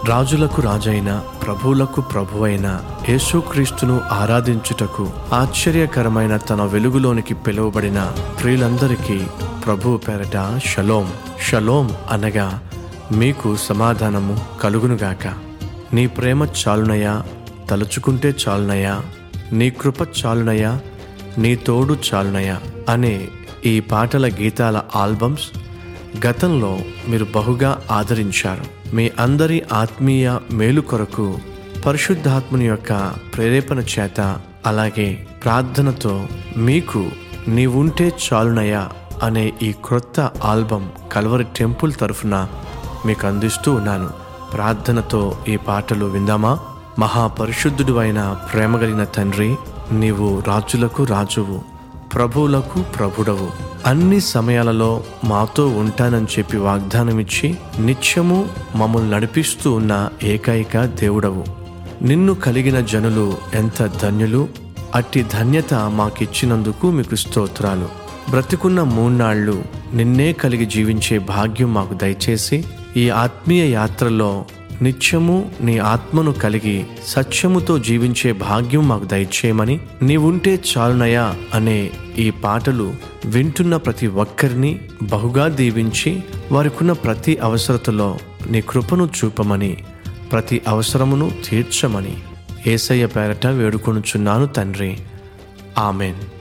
రాజులకు రాజైన ప్రభువులకు ప్రభువైన యేసుక్రీస్తును ఆరాధించుటకు ఆశ్చర్యకరమైన తన వెలుగులోనికి పిలువబడిన ప్రియులందరికీ ప్రభువు పేరట షలోం షలోం అనగా మీకు సమాధానము కలుగునుగాక నీ ప్రేమ చాలునయా తలుచుకుంటే చాలునయా నీ కృప చాలునయా నీ తోడు చాలునయా అనే ఈ పాటల గీతాల ఆల్బమ్స్ గతంలో మీరు బహుగా ఆదరించారు మీ అందరి ఆత్మీయ మేలు కొరకు పరిశుద్ధాత్మని యొక్క ప్రేరేపణ చేత అలాగే ప్రార్థనతో మీకు నీవుంటే చాలునయా అనే ఈ క్రొత్త ఆల్బమ్ కల్వరి టెంపుల్ తరఫున మీకు అందిస్తూ ఉన్నాను ప్రార్థనతో ఈ పాటలు విందామా మహాపరిశుద్ధుడు అయిన ప్రేమ కలిగిన తండ్రి నీవు రాజులకు రాజువు ప్రభువులకు ప్రభుడవు అన్ని సమయాలలో మాతో ఉంటానని చెప్పి వాగ్దానమిచ్చి నిత్యము మమ్మల్ని నడిపిస్తూ ఉన్న ఏకైక దేవుడవు నిన్ను కలిగిన జనులు ఎంత ధన్యులు అట్టి ధన్యత మాకిచ్చినందుకు మీకు స్తోత్రాలు బ్రతికున్న మూన్నాళ్ళు నిన్నే కలిగి జీవించే భాగ్యం మాకు దయచేసి ఈ ఆత్మీయ యాత్రలో నిత్యము నీ ఆత్మను కలిగి సత్యముతో జీవించే భాగ్యం మాకు దయచేయమని నీవుంటే చాలునయా అనే ఈ పాటలు వింటున్న ప్రతి ఒక్కరిని బహుగా దీవించి వారికున్న ప్రతి అవసరతలో నీ కృపను చూపమని ప్రతి అవసరమును తీర్చమని ఏసయ్య పేరట వేడుకొనుచున్నాను తండ్రి ఆమెన్